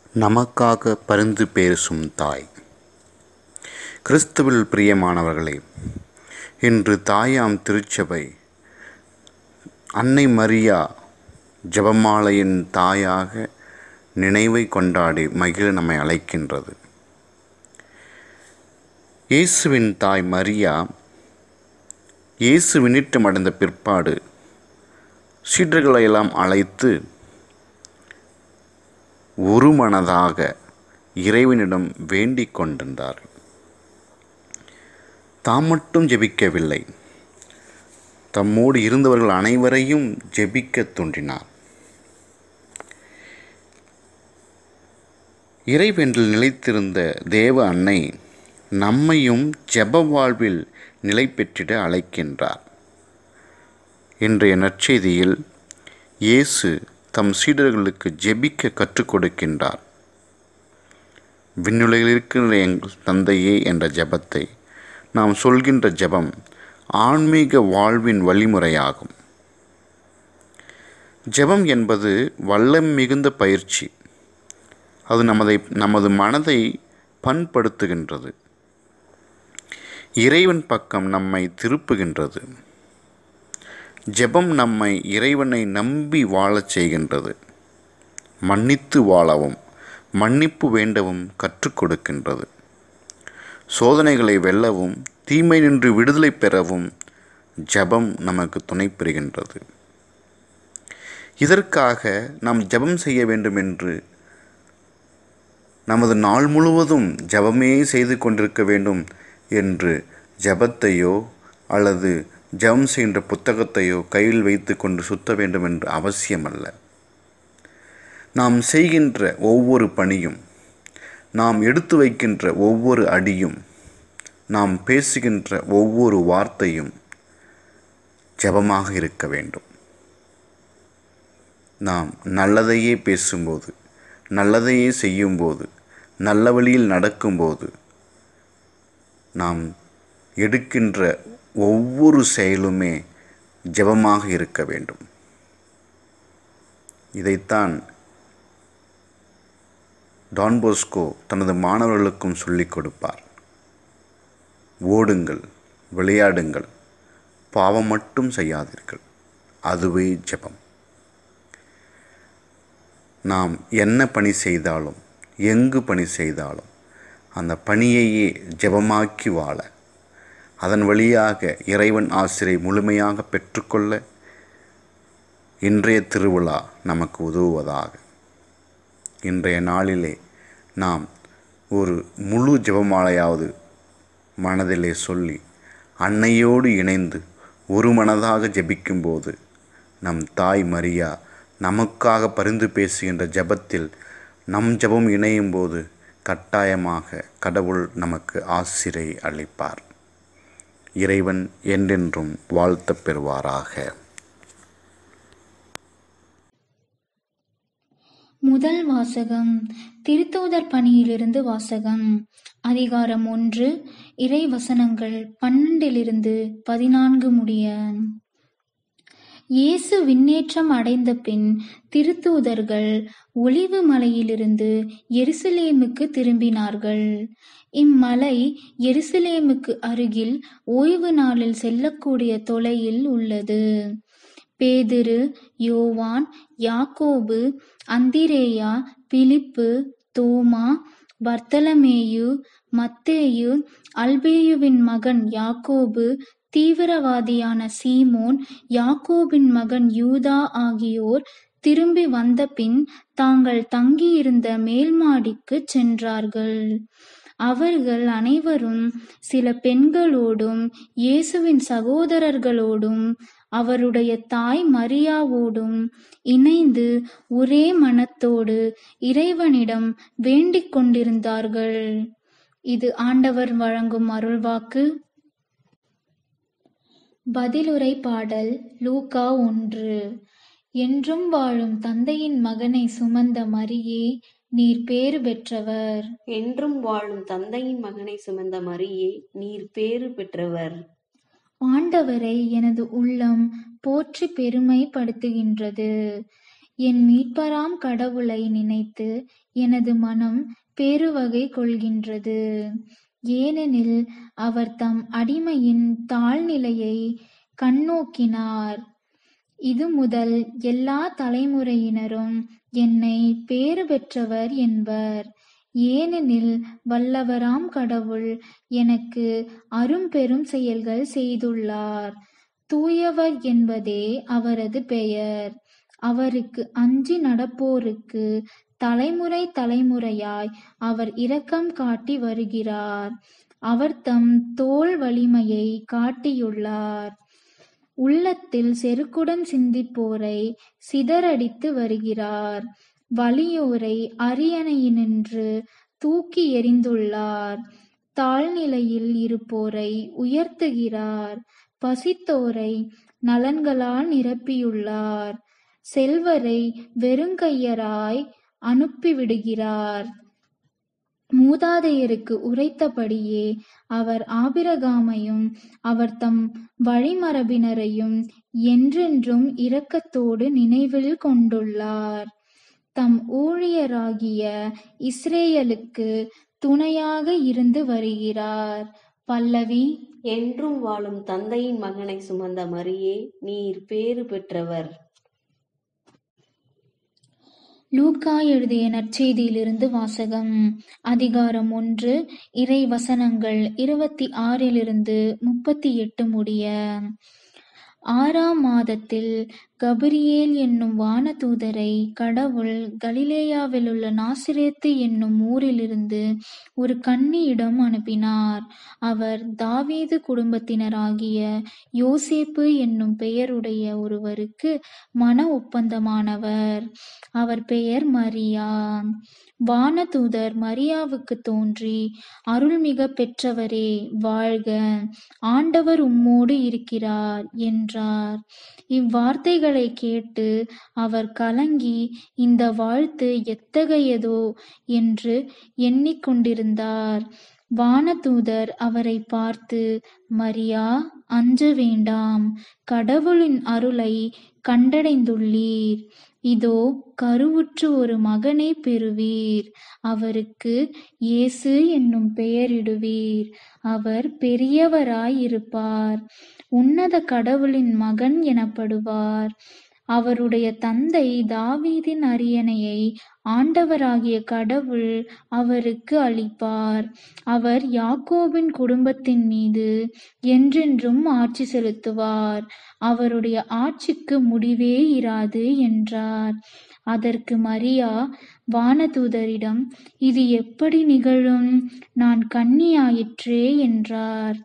நமக்காக பரிந்து பேசும் தாய் கிறிஸ்துவில் பிரியமானவர்களே இன்று தாயாம் திருச்சபை அன்னை மரியா ஜெபமாலையின் தாயாக நினைவை கொண்டாடி மகிழ நம்மை அழைக்கின்றது இயேசுவின் தாய் மரியா இயேசு விண்ணிட்டம் அடைந்த பிற்பாடு சீடர்களையெல்லாம் அழைத்து ஒருமனதாக இறைவனிடம் வேண்டிக் கொண்டிருந்தார்கள் தாம் மட்டும் ஜெபிக்கவில்லை தம்மோடு இருந்தவர்கள் அனைவரையும் ஜெபிக்க தூண்டினார் இறைவென்றில் நிலைத்திருந்த தேவ அன்னை நம்மையும் ஜெப வாழ்வில் நிலை பெற்றிட அழைக்கின்றார் இன்றைய நற்செய்தியில் இயேசு தம் சீடர்களுக்கு ஜெபிக்க கற்றுக் கொடுக்கின்றார் விண்ணுலகில் இருக்கின்ற எங்கள் தந்தையே என்ற ஜெபத்தை நாம் சொல்கின்ற ஜெபம் ஆன்மீக வாழ்வின் வழிமுறையாகும் ஜெபம் என்பது வல்லம் மிகுந்த பயிற்சி அது நமதை நமது மனதை பண்படுத்துகின்றது இறைவன் பக்கம் நம்மை திருப்புகின்றது ஜெபம் நம்மை இறைவனை நம்பி வாழச் செய்கின்றது மன்னித்து வாழவும் மன்னிப்பு வேண்டவும் கற்றுக் கொடுக்கின்றது சோதனைகளை வெல்லவும் தீமை நின்று விடுதலை பெறவும் ஜெபம் நமக்கு துணை புரிகின்றது இதற்காக நாம் ஜெபம் செய்ய வேண்டும் என்று நமது நாள் முழுவதும் ஜெபமே செய்து கொண்டிருக்க வேண்டும் என்று ஜெபத்தையோ அல்லது ஜெபம் செய்கின்ற புத்தகத்தையோ கையில் வைத்து கொண்டு சுத்த வேண்டும் என்று அவசியமல்ல நாம் செய்கின்ற ஒவ்வொரு பணியும் நாம் எடுத்து வைக்கின்ற ஒவ்வொரு அடியும் நாம் பேசுகின்ற ஒவ்வொரு வார்த்தையும் ஜெபமாக இருக்க வேண்டும் நாம் நல்லதையே பேசும்போது நல்லதையே செய்யும்போது நல்ல வழியில் நடக்கும்போது நாம் எடுக்கின்ற ஒவ்வொரு செயலுமே ஜெபமாக இருக்க வேண்டும் இதைத்தான் டான் போஸ்கோ தனது மாணவர்களுக்கும் சொல்லிக் கொடுப்பார் ஓடுங்கள் விளையாடுங்கள் பாவம் மட்டும் செய்யாதீர்கள் அதுவே ஜெபம் நாம் என்ன பணி செய்தாலும் எங்கு பணி செய்தாலும் அந்த பணியையே ஜெபமாக்கி வாழ அதன் வழியாக இறைவன் ஆசிரியை முழுமையாக பெற்றுக்கொள்ள இன்றைய திருவிழா நமக்கு உதவுவதாக இன்றைய நாளிலே நாம் ஒரு முழு ஜெபமாலையாவது மனதிலே சொல்லி அன்னையோடு இணைந்து ஒரு மனதாக ஜெபிக்கும்போது நம் தாய் மரியா நமக்காக பரிந்து பேசுகின்ற ஜெபத்தில் நம் ஜெபம் இணையும் போது கட்டாயமாக கடவுள் நமக்கு ஆசிரை அளிப்பார் இறைவன் என்றென்றும் வாழ்த்தப் பெறுவாராக முதல் வாசகம் திருத்தூதர் பணியிலிருந்து வாசகம் அதிகாரம் ஒன்று இறை வசனங்கள் பன்னெண்டிலிருந்து பதினான்கு முடிய இயேசு விண்ணேற்றம் அடைந்த பின் திருத்தூதர்கள் ஒளிவு மலையிலிருந்து எருசலேமுக்கு திரும்பினார்கள் இம்மலை எருசலேமுக்கு அருகில் ஓய்வு நாளில் செல்லக்கூடிய தொலையில் உள்ளது பேதிரு யோவான் யாக்கோபு அந்திரேயா பிலிப்பு தோமா பர்த்தலமேயு மத்தேயு அல்பேயுவின் மகன் யாக்கோபு தீவிரவாதியான சீமோன் யாக்கோபின் மகன் யூதா ஆகியோர் திரும்பி வந்தபின் தாங்கள் தங்கியிருந்த மேல்மாடிக்கு சென்றார்கள் அவர்கள் அனைவரும் சில பெண்களோடும் இயேசுவின் சகோதரர்களோடும் அவருடைய தாய் மரியாவோடும் இணைந்து ஒரே மனத்தோடு இறைவனிடம் வேண்டிக் கொண்டிருந்தார்கள் இது ஆண்டவர் வழங்கும் அருள்வாக்கு பதிலுரை பாடல் லூகா ஒன்று என்றும் வாழும் தந்தையின் மகனை சுமந்த மரியே நீர் பேறு பெற்றவர் என்றும் வாழும் தந்தையின் மகனை சுமந்த மரியே நீர் பேறு பெற்றவர் ஆண்டவரை எனது உள்ளம் போற்றி பெருமைப்படுத்துகின்றது என் மீட்பராம் கடவுளை நினைத்து எனது மனம் பெருவகை கொள்கின்றது ஏனெனில் அவர் தம் அடிமையின் தாழ்நிலையை கண்ணோக்கினார் இது முதல் எல்லா தலைமுறையினரும் என்னை பேறு பெற்றவர் என்பர் ஏனெனில் வல்லவராம் கடவுள் எனக்கு அரும்பெரும் செயல்கள் செய்துள்ளார் தூயவர் என்பதே அவரது பெயர் அவருக்கு அஞ்சி நடப்போருக்கு தலைமுறை தலைமுறையாய் அவர் இரக்கம் காட்டி வருகிறார் அவர் தம் தோள் வலிமையை காட்டியுள்ளார் உள்ளத்தில் செருக்குடன் சிந்திப்போரை சிதறடித்து வருகிறார் வலியோரை அரியணையினின்று தூக்கி எறிந்துள்ளார் தாழ்நிலையில் இருப்போரை உயர்த்துகிறார் பசித்தோரை நலன்களால் நிரப்பியுள்ளார் செல்வரை வெறுங்கையராய் அனுப்பிவிடுகிறார் மூதாதையருக்கு உரைத்தபடியே அவர் ஆபிரகாமையும் அவர் தம் வழிமரபினரையும் என்றென்றும் இரக்கத்தோடு நினைவில் கொண்டுள்ளார் தம் ஊழியராகிய இஸ்ரேலுக்கு துணையாக இருந்து வருகிறார் பல்லவி என்றும் வாழும் தந்தையின் மகனை சுமந்த மரியே நீர் பேறு பெற்றவர் லூக்கா எழுதிய நற்செய்தியிலிருந்து வாசகம் அதிகாரம் ஒன்று இறை வசனங்கள் இருபத்தி ஆறிலிருந்து முப்பத்தி எட்டு முடிய ஆறாம் மாதத்தில் கபிரியேல் என்னும் வானதூதரை கடவுள் கலிலேயாவிலுள்ள நாசிரேத்து என்னும் ஊரிலிருந்து ஒரு கன்னியிடம் அனுப்பினார் அவர் தாவீது குடும்பத்தினராகிய யோசேப்பு என்னும் பெயருடைய ஒருவருக்கு மன ஒப்பந்தமானவர் அவர் பெயர் மரியா வானதூதர் மரியாவுக்கு தோன்றி அருள்மிக பெற்றவரே வாழ்க ஆண்டவர் உம்மோடு இருக்கிறார் என்றார் இவ்வார்த்தைகளை கேட்டு அவர் கலங்கி இந்த வாழ்த்து எத்தகையதோ என்று எண்ணிக்கொண்டிருந்தார் வானதூதர் அவரை பார்த்து மரியா அஞ்ச வேண்டாம் கடவுளின் அருளை கண்டடைந்துள்ளீர் இதோ கருவுற்று ஒரு மகனை பெறுவீர் அவருக்கு இயேசு என்னும் பெயரிடுவீர் அவர் பெரியவராய் இருப்பார் உன்னத கடவுளின் மகன் எனப்படுவார் அவருடைய தந்தை தாவீதின் அரியணையை ஆண்டவராகிய கடவுள் அவருக்கு அளிப்பார் அவர் யாக்கோபின் குடும்பத்தின் மீது என்றென்றும் ஆட்சி செலுத்துவார் அவருடைய ஆட்சிக்கு முடிவே இராது என்றார் அதற்கு மரியா வானதூதரிடம் இது எப்படி நிகழும் நான் கன்னியாயிற்றே என்றார்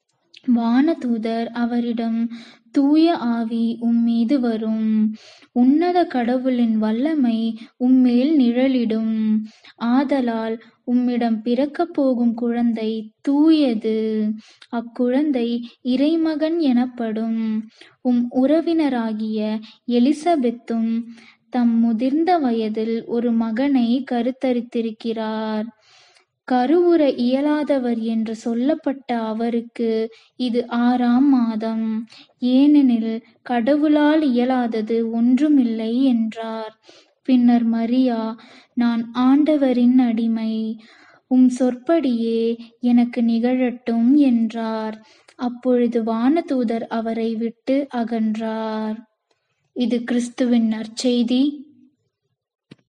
வானதூதர் அவரிடம் தூய ஆவி உம்மீது வரும் உன்னத கடவுளின் வல்லமை உம்மேல் நிழலிடும் ஆதலால் உம்மிடம் பிறக்கப் போகும் குழந்தை தூயது அக்குழந்தை இறைமகன் எனப்படும் உம் உறவினராகிய எலிசபெத்தும் தம் முதிர்ந்த வயதில் ஒரு மகனை கருத்தரித்திருக்கிறார் கருவுற இயலாதவர் என்று சொல்லப்பட்ட அவருக்கு இது ஆறாம் மாதம் ஏனெனில் கடவுளால் இயலாதது ஒன்றுமில்லை என்றார் பின்னர் மரியா நான் ஆண்டவரின் அடிமை உம் சொற்படியே எனக்கு நிகழட்டும் என்றார் அப்பொழுது வானதூதர் அவரை விட்டு அகன்றார் இது கிறிஸ்துவின் நற்செய்தி